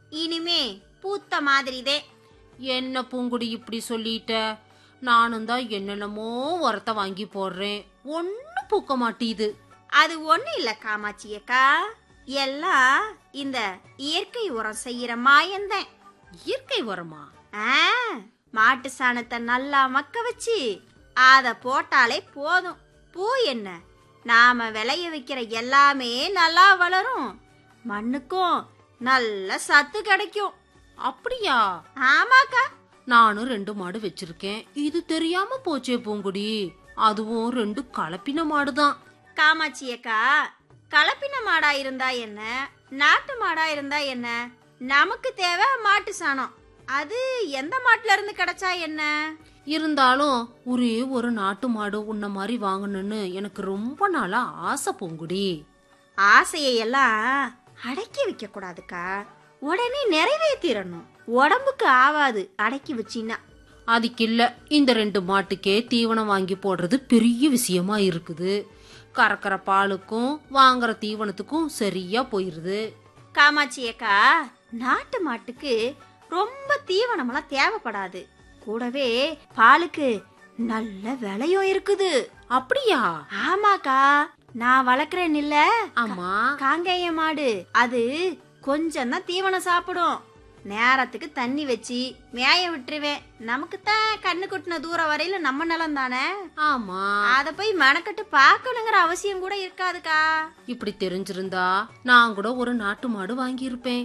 இனிமே பூத்த மாதிரிதே என்ன பூங்குடி இப்படி சொல்லிட்ட நானும் தான் என்னென்னமோ உரத்தை வாங்கி போடுறேன் ஒன்னும் பூக்க மாட்டீது அது ஒண்ணு இல்ல காமாட்சி அக்கா எல்லாம் இந்த இயற்கை உரம் செய்யற மாயந்தேன் இயற்கை உரமா ஆ, மாட்டு சாணத்தை நல்லா மக்க வச்சு அத போட்டாலே போதும் பூ என்ன நாம விளைய வைக்கிற எல்லாமே நல்லா வளரும் மண்ணுக்கும் நல்ல சத்து கிடைக்கும் அப்படியா ஆமாக்கா நானும் ரெண்டு மாடு வச்சிருக்கேன் இது தெரியாம போச்சே பூங்குடி அதுவும் ரெண்டு கலப்பின மாடுதான் காமாட்சி அக்கா கலப்பின மாடா இருந்தா என்ன நாட்டு மாடா இருந்தா என்ன நமக்கு தேவை மாட்டு சாணம் அது எந்த மாட்டுல இருந்து கிடைச்சா என்ன இருந்தாலும் ஒரே ஒரு நாட்டு மாடு உன்ன மாதிரி வாங்கணும்னு எனக்கு ரொம்ப நாளா ஆசை பூங்குடி ஆசையை எல்லாம் அடக்கி வைக்க கூடாதுக்கா உடனே நிறைவேற்றிடணும் உடம்புக்கு ஆவாது அடக்கி வச்சின்னா அதுக்கு இல்ல இந்த ரெண்டு மாட்டுக்கே தீவனம் வாங்கி போடுறது பெரிய விஷயமா இருக்குது கறக்கிற பாலுக்கும் வாங்குற தீவனத்துக்கும் சரியா போயிருது காமாட்சி அக்கா நாட்டு மாட்டுக்கு ரொம்ப தீவனமெல்லாம் தேவைப்படாது கூடவே பாலுக்கு நல்ல விலையும் இருக்குது அப்படியா ஆமாக்கா நான் வளர்க்குறேன் இல்ல ஆமா காங்கேய மாடு அது கொஞ்சம் தான் தீவனம் சாப்பிடும் நேரத்துக்கு தண்ணி வச்சு மேய விட்டுருவேன் நமக்கு தான் கண்ணு கொட்டின தூரம் வரையில நம்ம நிலம் தானே ஆமா அத போய் மெனக்கட்டு பார்க்கணுங்கிற அவசியம் கூட இருக்காதுக்கா இப்படி தெரிஞ்சிருந்தா நான் கூட ஒரு நாட்டு மாடு வாங்கியிருப்பேன்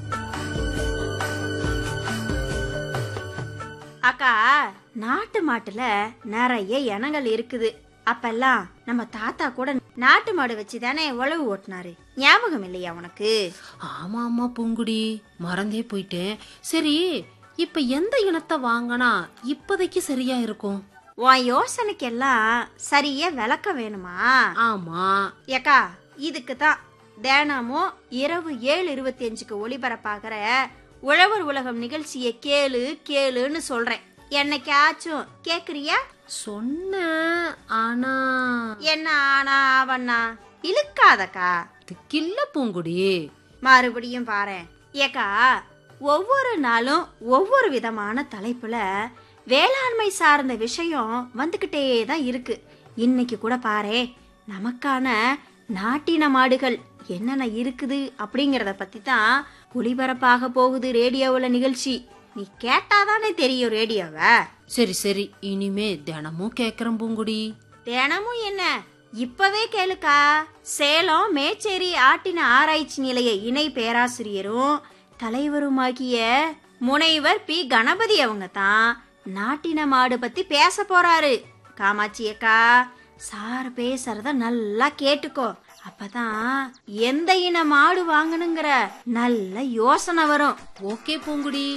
அக்கா நாட்டு மாட்டுல நிறைய இனங்கள் இருக்குது அப்பெல்லாம் நம்ம தாத்தா கூட நாட்டு மாடு வச்சு தானே உழவு ஓட்டினாரு ஞாபகம் இல்லையா உனக்கு ஆமா ஆமா பூங்குடி மறந்தே போயிட்டேன் சரி இப்ப எந்த இனத்தை வாங்கினா இப்போதைக்கு சரியா இருக்கும் உன் யோசனைக்கெல்லாம் சரியா விளக்க வேணுமா ஆமா ஏக்கா இதுக்கு தான் தினமும் இரவு ஏழு இருபத்தி அஞ்சுக்கு ஒளிபரப்பாகிற உழவர் உலகம் நிகழ்ச்சியை கேளு கேளுன்னு சொல்றேன் என்னைக்காச்சும் கேக்குறியா சொன்ன ஆனா என்ன ஆனா ஆவண்ணா இழுக்காதக்கா இதுக்கில்ல பூங்குடி மறுபடியும் பாரேன் ஏக்கா ஒவ்வொரு நாளும் ஒவ்வொரு விதமான தலைப்புல வேளாண்மை சார்ந்த விஷயம் வந்துகிட்டே தான் இருக்கு இன்னைக்கு கூட பாரே நமக்கான நாட்டின மாடுகள் என்னென்ன இருக்குது அப்படிங்கறத பத்தி தான் ஒளிபரப்பாக போகுது ரேடியோவுல நிகழ்ச்சி நீ கேட்டாதானே தெரியும் ரேடியோவை சரி சரி இனிமே தினமும் கேக்குறேன் பூங்குடி தினமும் என்ன இப்பவே கேளுக்கா சேலம் மேச்சேரி ஆட்டின ஆராய்ச்சி நிலைய இணை பேராசிரியரும் தலைவருமாகிய முனைவர் பி கணபதி அவங்க தான் நாட்டின மாடு பத்தி பேச போறாரு காமாட்சி அக்கா சார் பேசுறத நல்லா கேட்டுக்கோ அப்பதான் எந்த இன மாடு வாங்கணுங்கிற நல்ல யோசனை வரும் ஓகே பூங்குடி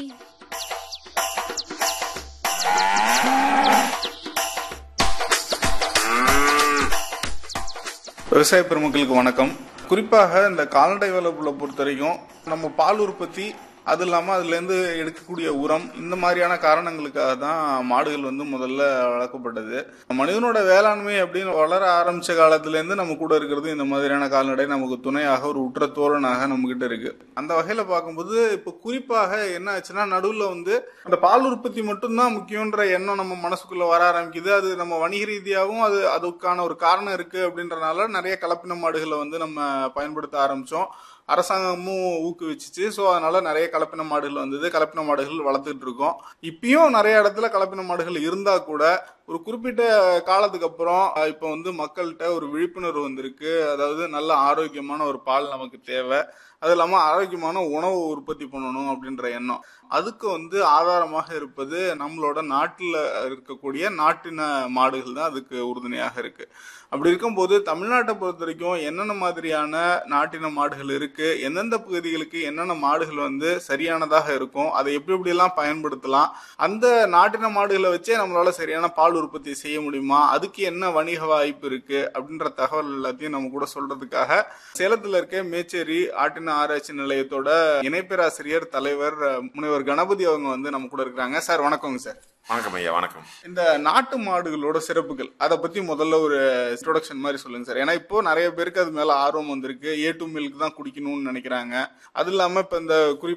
விவசாய பெருமக்களுக்கு வணக்கம் குறிப்பாக இந்த கால்நடை வளர்ப்புல பொறுத்த வரைக்கும் நம்ம பால் உற்பத்தி அது இல்லாமல் அதுலேருந்து எடுக்கக்கூடிய உரம் இந்த மாதிரியான காரணங்களுக்காக தான் மாடுகள் வந்து முதல்ல வளர்க்கப்பட்டது மனிதனோட வேளாண்மை அப்படின்னு வளர ஆரம்பிச்ச காலத்துலேருந்து நம்ம கூட இருக்கிறது இந்த மாதிரியான கால்நடை நமக்கு துணையாக ஒரு உற்ற தோழனாக நம்மகிட்ட இருக்கு அந்த வகையில் பார்க்கும்போது இப்போ குறிப்பாக என்ன ஆச்சுன்னா நடுவில் வந்து அந்த பால் உற்பத்தி மட்டும்தான் முக்கியன்ற எண்ணம் நம்ம மனசுக்குள்ள வர ஆரம்பிக்குது அது நம்ம வணிக ரீதியாகவும் அது அதுக்கான ஒரு காரணம் இருக்கு அப்படின்றனால நிறைய கலப்பின மாடுகளை வந்து நம்ம பயன்படுத்த ஆரம்பிச்சோம் அரசாங்கமும் ஊக்குவிச்சிச்சு ஸோ அதனால நிறைய கலப்பின மாடுகள் வந்தது கலப்பின மாடுகள் வளர்த்துட்டு இருக்கோம் இப்பயும் நிறைய இடத்துல கலப்பின மாடுகள் இருந்தா கூட ஒரு குறிப்பிட்ட காலத்துக்கு அப்புறம் அஹ், இப்போ வந்து மக்கள்கிட்ட ஒரு விழிப்புணர்வு வந்திருக்கு அதாவது நல்ல ஆரோக்கியமான ஒரு பால் நமக்கு தேவை அது இல்லாமல் ஆரோக்கியமான உணவு உற்பத்தி பண்ணணும் அப்படின்ற எண்ணம் அதுக்கு வந்து ஆதாரமாக இருப்பது நம்மளோட நாட்டில் இருக்கக்கூடிய நாட்டின மாடுகள் தான் அதுக்கு உறுதுணையாக இருக்கு அப்படி இருக்கும்போது தமிழ்நாட்டை பொறுத்த வரைக்கும் என்னென்ன மாதிரியான நாட்டின மாடுகள் இருக்கு எந்தெந்த பகுதிகளுக்கு என்னென்ன மாடுகள் வந்து சரியானதாக இருக்கும் அதை எப்படி எப்படியெல்லாம் பயன்படுத்தலாம் அந்த நாட்டின மாடுகளை வச்சே நம்மளால சரியான பால் உற்பத்தி செய்ய முடியுமா அதுக்கு என்ன வணிக வாய்ப்பு இருக்கு அப்படின்ற தகவல் எல்லாத்தையும் நம்ம கூட சொல்றதுக்காக சேலத்துல இருக்க மேச்சேரி ஆட்டின ஆராய்ச்சி நிலையத்தோட இணை பேராசிரியர் தலைவர் அஹ், முனைவர் கணபதி அவங்க வந்து நம்ம கூட இருக்கிறாங்க சார் வணக்கங்க சார் வணக்கம் ஐயா வணக்கம் இந்த நாட்டு மாடுகளோட சிறப்புகள் அதை பத்தி முதல்ல ஒரு இன்ட்ரோடக்ஷன் மாதிரி சொல்லுங்க சார் ஏன்னா இப்போ நிறைய பேருக்கு அது மேல ஆர்வம் வந்திருக்கு ஏ டு மில்க் தான் குடிக்கணும்னு நினைக்கிறாங்க அது இல்லாம இப்ப இந்த குறிப்பா